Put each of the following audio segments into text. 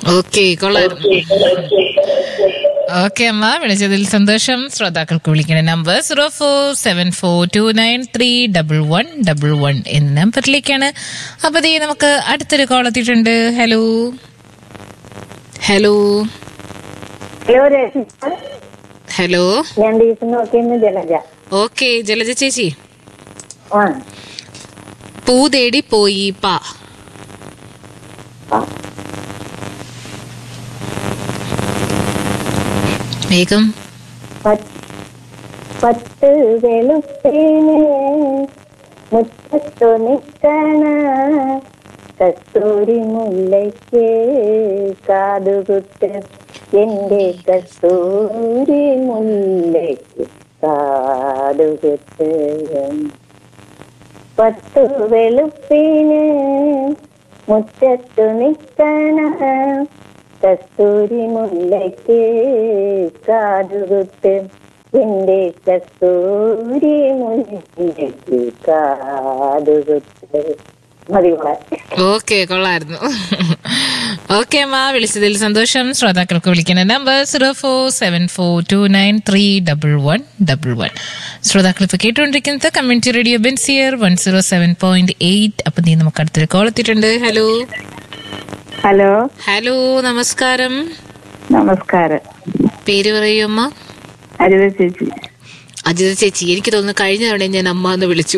Okay കൊള്ളായിരുന്നു okay അമ്മ വിളിച്ചതിൽ സന്തോഷം ശ്രോതാക്കൾക്ക് വിളിക്കുന്ന number zero four seven four two nine three double one double one എന്ന നമ്പറിലേക്കാണ് അപ്പൊ ദേ നമുക്ക് അടുത്തൊരു കോൾ എത്തിയിട്ടുണ്ട് hello hello hello Reshma hello ഞാൻ ടീച്ചർ നോക്കിയെന്ന് ജലജ ഓക്കെ ജലജ ചേച്ചി ആ പൂ തേടി പോയി പാ വേഗം പത്ത് പത്ത് വെളുത്തേന് മുറ്റത്തു നിൽക്കണ കസ്തൂരി മുല്ലയ്ക്ക് കാതുകുത്ത് എന്റെ കസ്തൂരി മുല്ലയ്ക്ക് കാതുകുത്ത് പത്തു വെളുപ്പിന് മുറ്റത്തു നിൽക്കണ കസ്തൂരി മുല്ലയ്ക്ക് കാതുകുത്ത് എന്റെ കസ്തൂരി മുല്ലയ്ക്ക് കാതുകുത്ത് മതി മോളെ ഓക്കെ കൊള്ളായിരുന്നു ഓക്കെ അമ്മ വിളിച്ചതിൽ സന്തോഷം ശ്രോതാക്കൾക്ക് വിളിക്കുന്ന number zero four seven four two nine three double one double one ശ്രോതാക്കൾ ഇപ്പൊ കേട്ടുകൊണ്ടിരിക്കുന്നത് community radio Benziyar one zero seven point eight അപ്പൊ നീ നമുക്ക് അടുത്തൊരു കോൾ എത്തിയിട്ടുണ്ട് ഹലോ ഹലോ ഹലോ നമസ്കാരം നമസ്കാരം പേര് പറയൂ അമ്മ അരിത ചേച്ചി അജിത ചേച്ചി എനിക്ക് തോന്നുന്നു കഴിഞ്ഞ തവണ ഞാൻ അമ്മ എന്ന് വിളിച്ചു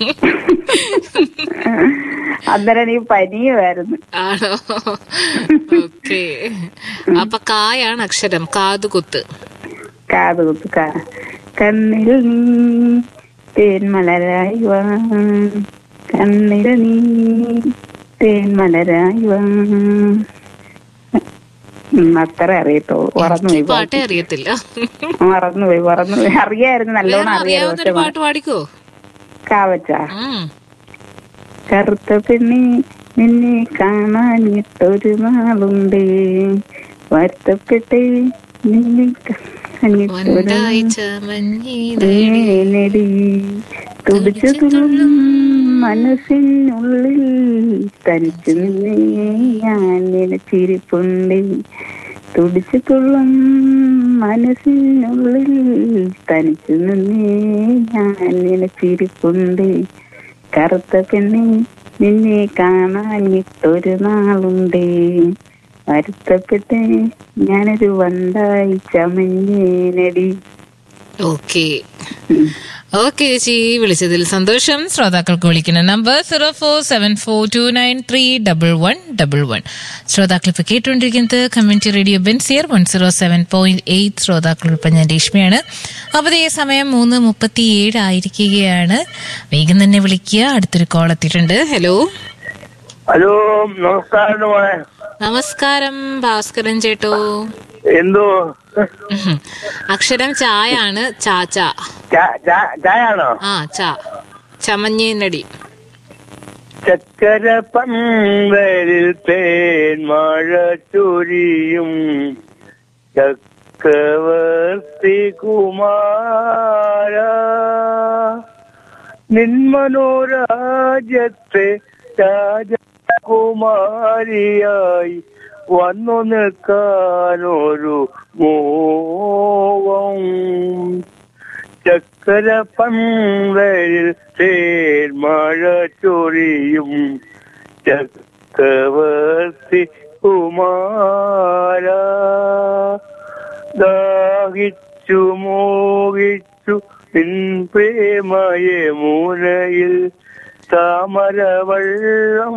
അന്നേരം നീ പനിയുമായിരുന്നു ആണോ ഓക്കെ അപ്പൊ കായാണ് അക്ഷരം കാതുകുത്ത് കാതുകുത്ത് കാ കണ്ണിൽ നീ തേൻമലരായി വാ കണ്ണിൽ നീ തേൻമലരായി വാ ഉം, അത്ര അറിയത്തുള്ളൂ മറന്നുപോയി പാട്ടേ അറിയത്തില്ല മറന്നുപോയി മറന്നുപോയി അറിയായിരുന്നു നല്ലോണം വേറെ അറിയായിരുന്നു അറിയാവുന്നൊരു പക്ഷെ പാട്ട് പാടിക്കോ കാവച്ച ഉം. കറുത്ത പെണ്ണി നിന്നെ കാണാനിട്ടൊരു നാളുണ്ട് വരുത്തപ്പെട്ടേ നിന്നെ കാണാനിട്ടൊരു വണ്ടായി ചമഞ്ഞി നേടി തുടിച്ചു തുള്ളും മനസ്സിനുള്ളിൽ തനിച്ചു നിന്നേ ഞാൻ നിലച്ചിരിപ്പുണ്ട് തുടിച്ചു തുള്ളും മനസ്സിനുള്ളിൽ തനിച്ചു നിന്നേ ഞാൻ നിലച്ചിരിപ്പുണ്ട് കറുത്ത പെണ്ണെ നിന്നെ കാണാനിട്ടൊരു നാളുണ്ട് വരുത്തപ്പെട്ട് ഞാനൊരു വണ്ടായി ചമഞ്ഞേനടി ഓക്കെ ഓക്കെ ചേച്ചി വിളിച്ചതിൽ സന്തോഷം ശ്രോതാക്കൾക്ക് വിളിക്കുന്ന number zero four seven four two nine three double one double one ശ്രോതാക്കൾ ഇപ്പൊ കേട്ടുകൊണ്ടിരിക്കുന്നത് community radio Benziyar one zero seven point eight ശ്രോതാക്കൾ ഇപ്പൊ ഞാൻ രേഷ്മയാണ് അപ്പോൾ ഈ സമയം മൂന്ന് മുപ്പത്തി ഏഴ് ആയിരിക്കുകയാണ് വേഗം തന്നെ വിളിക്കുക അടുത്തൊരു കോൾ എത്തിയിട്ടുണ്ട് ഹലോ ഹലോ നമസ്കാരം മോളെ നമസ്കാരം ഭാസ്കരൻ ചേട്ടോ എന്തോ ഉഹും. അക്ഷരം ചായാണ് ചാച്ച ചാ- ചാ- ചായാണോ ആ ചാ ചമഞ്ഞേനടി ചക്കര പന്തലിൽ തേൻ മഴ ചൊരിയും ചക്കവർത്തി കുമാര നിന്മനോരാജ്യത്തെ രാജകുമാരിയായി വന്നു നിൽക്കാനൊരു മോഹം ചക്കര പന്തലിൽ തേൻ മഴ ചൊരിയും ചക്കവർത്തി കുമാര ദാഹിച്ചു മോഹിച്ചു നിൻ പ്രേമയെ മൂലയിൽ താമരവള്ളം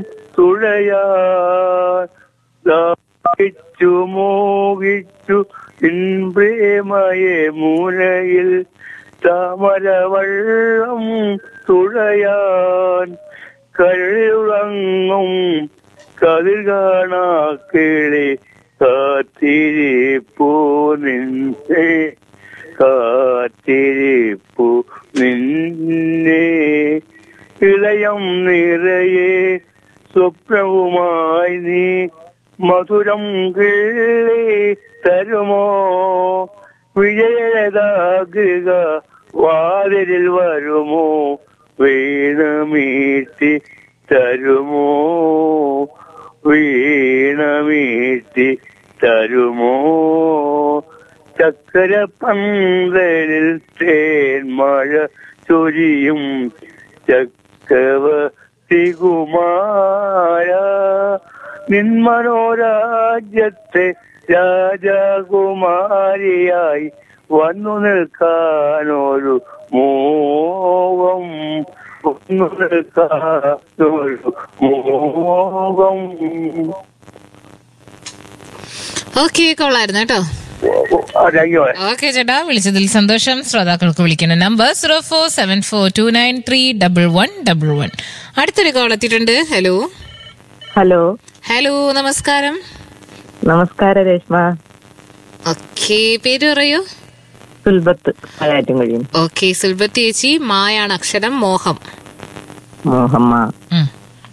തുഴയാൻ ദാഹിച്ചു മോഹിച്ചു നിൻ പ്രേമയെ മൂലയിൽ താമരവള്ളം തുഴയാൻ കരുളങ്ങും കതിർ കാണാ കിളി കാത്തിരിപ്പൂ നിന്നെ കാത്തിരിപ്പൂ നിന്നെ ഇളയം നിറയെ സ്വപ്നവുമായി നീ മധുരം കിള്ളി തരുമോ വിജയതാകുക വാതിലിൽ വരുമോ വീണമീട്ടി തരുമോ വീണമീട്ടി എത്തി തരുമോ ചക്കര പന്തലിൽ തേൻ മഴ ചൊരിയും ചക്കവർത്തി കുമാര നിന്മനോരാജ്യത്തെ രാജകുമാരിയായി വന്നു നിൽക്കാനൊരു മോഹം വന്നു നിൽക്കാനൊരു മോഹം ഓക്കെ കൊള്ളായിരുന്നു കേട്ടോ താങ്ക് യു ഓക്കെ ചേട്ടാ വിളിച്ചതിൽ സന്തോഷം ശ്രോതാക്കൾക്ക് വിളിക്കുന്ന number zero four seven four two nine three double one double one അടുത്തൊരു കോൾ എത്തിയിട്ടുണ്ട് ഹലോ ഹലോ ഹലോ നമസ്കാരം നമസ്കാരം രേഷ്മ ഓക്കെ പേര് പറയൂ സുൽബത്ത് മലയാറ്റും കഴിയും ഓക്കെ സുൽബത്ത് ചേച്ചി മായാണ് അക്ഷരം മോഹം മോഹമ്മ ഉം.